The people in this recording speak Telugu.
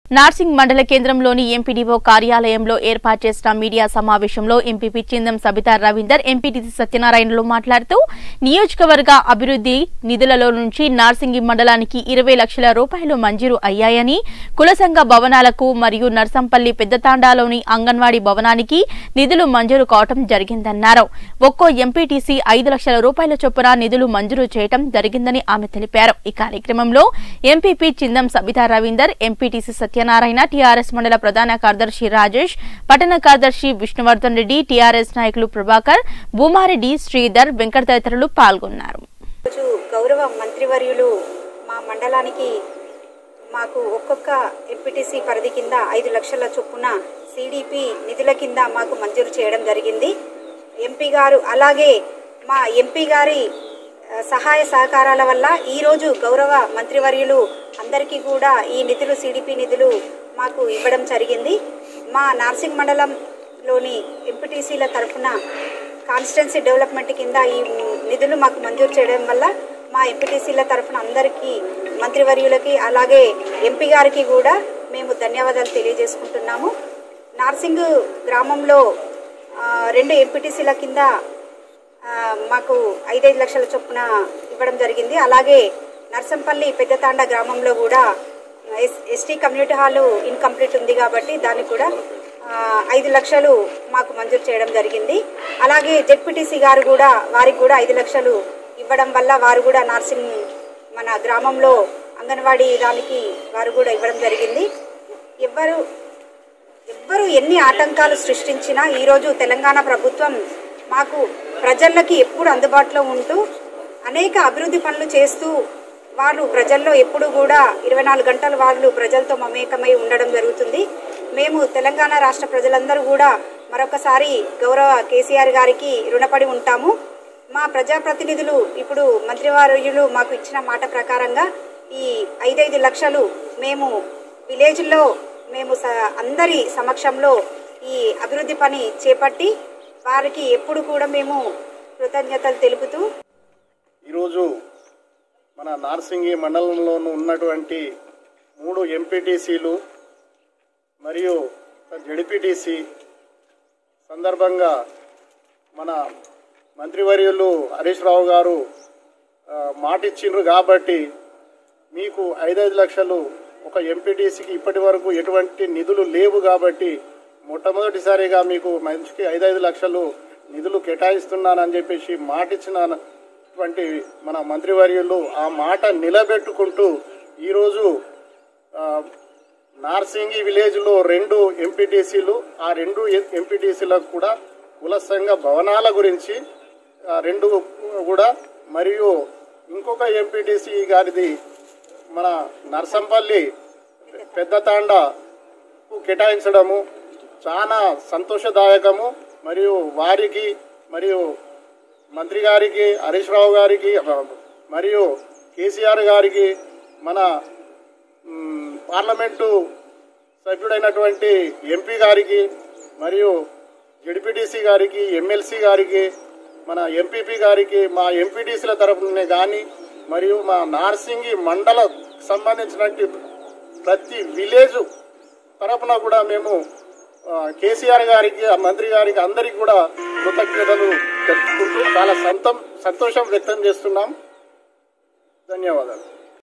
నార్సింగ్ మండల కేంద్రంలోని ఎంపీడీఓ కార్యాలయంలో ఏర్పాటు చేసిన మీడియా సమావేశంలో ఎంపీపీ చిందం సబితా రవీందర్ ఎంపీటీసీ సత్యనారాయణలు మాట్లాడుతూ నియోజకవర్గ అభివృద్ధి నిధులలో నుంచి నార్సింగి మండలానికి ఇరవై లక్షల రూపాయలు మంజూరు అయ్యాయని కుల సంఘ భవనాలకు మరియు నర్సంపల్లి పెద్దతాండాలోని అంగన్వాడీ భవనానికి నిధులు మంజూరు కావటం జరిగిందన్నారు ఒక్కో ఎంపీటీసీ ఐదు లక్షల రూపాయల చొప్పున నిధులు మంజూరు చేయటం జరిగిందని ఆమె తెలిపారు ఈ కార్యక్రమంలో ఎంపీపీ చిందం సబితా రవీందర్ ఎంపీటీసీ సత్యనారాయణ టీఆర్ఎస్ మండల ప్రధాన కార్యదర్శి రాజేష్ పట్టణ కార్యదర్శి విష్ణువర్ధన్ రెడ్డి టీఆర్ఎస్ నాయకులు ప్రభాకర్ భూమారెడ్డి శ్రీధర్ వెంకట తదితరులు పాల్గొన్నారు రోజు గౌరవ మంత్రివర్యులు మా మండలానికి మాకు ఒక్కొక్క ఎంపీటీసీ పరిధి కింద ఐదు లక్షల చొప్పున సిడిపి నిధుల కింద మాకు మంజూరు చేయడం జరిగింది ఎంపీ గారు అలాగే మా ఎంపీ గారి ఆ, సహాయ సహకారాల వల్ల ఈరోజు గౌరవ మంత్రివర్యులు అందరికీ కూడా ఈ నిధులు సిడిపి నిధులు మాకు ఇవ్వడం జరిగింది మా నార్సింగ్ మండలంలోని ఎంపీటీసీల తరఫున కాన్స్టిట్యున్సీ డెవలప్మెంట్ కింద ఈ నిధులు మాకు మంజూరు చేయడం వల్ల మా ఎంపీటీసీల తరఫున అందరికీ మంత్రివర్యులకి అలాగే ఎంపీ గారికి కూడా మేము ధన్యవాదాలు తెలియజేసుకుంటున్నాము నార్సింగ్ గ్రామంలో ఆ, రెండు ఎంపీటీసీల కింద ఆ, మాకు ఐదైదు లక్షల చొప్పున ఇవ్వడం జరిగింది అలాగే నర్సంపల్లి పెద్దతాండ గ్రామంలో కూడా S ST community hall incomplete ఉంది కాబట్టి దానికి కూడా ఆ, ఐదు లక్షలు మాకు మంజూరు చేయడం జరిగింది అలాగే జెడ్పీటీసీ గారు కూడా వారికి కూడా ఐదు లక్షలు ఇవ్వడం వల్ల వారు కూడా నర్సింగ్ మన గ్రామంలో అంగన్వాడీ దానికి వారు కూడా ఇవ్వడం జరిగింది ఎవ్వరు ఎవ్వరు ఎన్ని ఆటంకాలు సృష్టించినా ఈరోజు తెలంగాణ ప్రభుత్వం మాకు ప్రజలకి ఎప్పుడు అందుబాటులో ఉంటూ అనేక అభివృద్ధి పనులు చేస్తూ వాళ్ళు ప్రజల్లో ఎప్పుడు కూడా ఇరవై నాలుగు గంటలు వాళ్ళు ప్రజలతో మమేకమై ఉండడం జరుగుతుంది మేము తెలంగాణ రాష్ట్ర ప్రజలందరూ కూడా మరొకసారి గౌరవ కేసీఆర్ గారికి రుణపడి ఉంటాము మా ప్రజాప్రతినిధులు ఇప్పుడు మంత్రివర్యులు మాకు ఇచ్చిన మాట ప్రకారంగా ఈ ఐదైదు లక్షలు మేము విలేజ్లో మేము స- అందరి సమక్షంలో ఈ అభివృద్ధి పని చేపట్టి వారికి ఎప్పుడు కూడా మేము కృతజ్ఞతలు తెలుపుతూ ఈరోజు మన నార్సింగి మండలంలోనూ ఉన్నటువంటి మూడు ఎంపీటీసీలు మరియు జడిపిటిసి సందర్భంగా మన మంత్రివర్యులు హరీష్ రావు గారు ఆ, మాట ఇచ్చిండ్రు కాబట్టి మీకు ఐదైదు లక్షలు ఒక ఎంపీటీసీకి ఇప్పటి వరకు ఎటువంటి నిధులు లేవు కాబట్టి మొట్టమొదటిసారిగా మీకు మనిషికి ఐదైదు లక్షలు నిధులు కేటాయిస్తున్నానని చెప్పేసి మాట ఇచ్చినటువంటి మన మంత్రివర్యులు ఆ మాట నిలబెట్టుకుంటూ ఈరోజు ఆ, నార్సింగి విలేజ్లో రెండు ఎంపీటీసీలు ఆ రెండు ఎంపీటీసీలకు కూడా కుల సంఘ భవనాల గురించి ఆ, రెండు కూడా మరియు ఇంకొక ఎంపీటీసీ గారిది మన నర్సంపల్లి పెద్దతాండకు కేటాయించడము చాలా సంతోషదాయకము మరియు వారికి మరియు మంత్రి గారికి హరీష్ రావు గారికి మరియు కేసీఆర్ గారికి మన మ్, పార్లమెంటు సభ్యుడైనటువంటి ఎంపీ గారికి మరియు జడ్పీటీసీ గారికి ఎమ్మెల్సీ గారికి మన ఎంపీపీ గారికి మా ఎంపీటీసీల తరఫునే కానీ మరియు మా నార్సింగి మండల సంబంధించినటువంటి ప్రతి విలేజ్ తరఫున కూడా మేము ఆ, కేసీఆర్ గారికి ఆ మంత్రి గారికి అందరికీ కూడా కృతజ్ఞతలు తెలుపుకుంటూ చాలా సంతం సంతోషం వ్యక్తం చేస్తున్నాం ధన్యవాదాలు